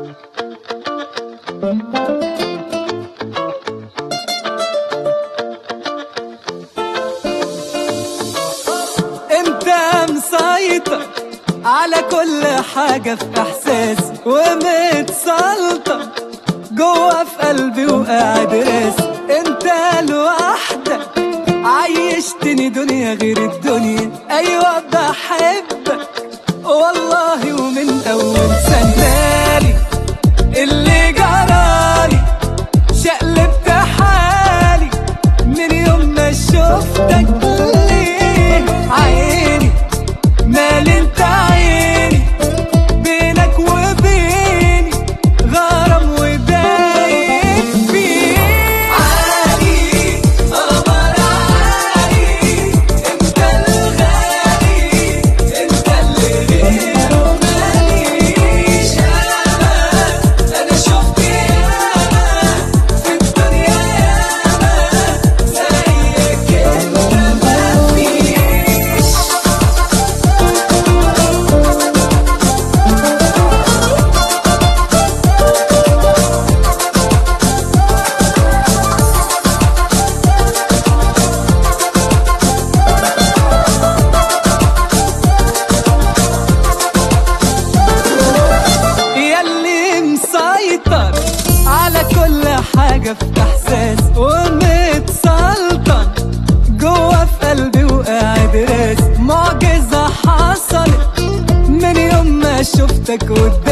انت مسيطر على كل حاجة في احساسي ومتسلطن جوه في قلبي وقاعد راسي انت لوحدك عيشتني دنيا غير الدنيا ايوه بحبك والله ومن اول سنالي اللي جرالي شقلبت حالي من يوم ما شفتك ليه عيني مال انت عيني بينك وبيني غرام ودايق فيه عالي قمر عالي انت الغالي انت اللي غيره ماليش انا انا شفت ياما في الدنيا ياما زيك انت مفيش ياللي مسيطر على كل حاجة في إحساس ومتسلطن جوه في قلبي وقاعد راس معجزة حصلت من يوم ما شفتك قدامي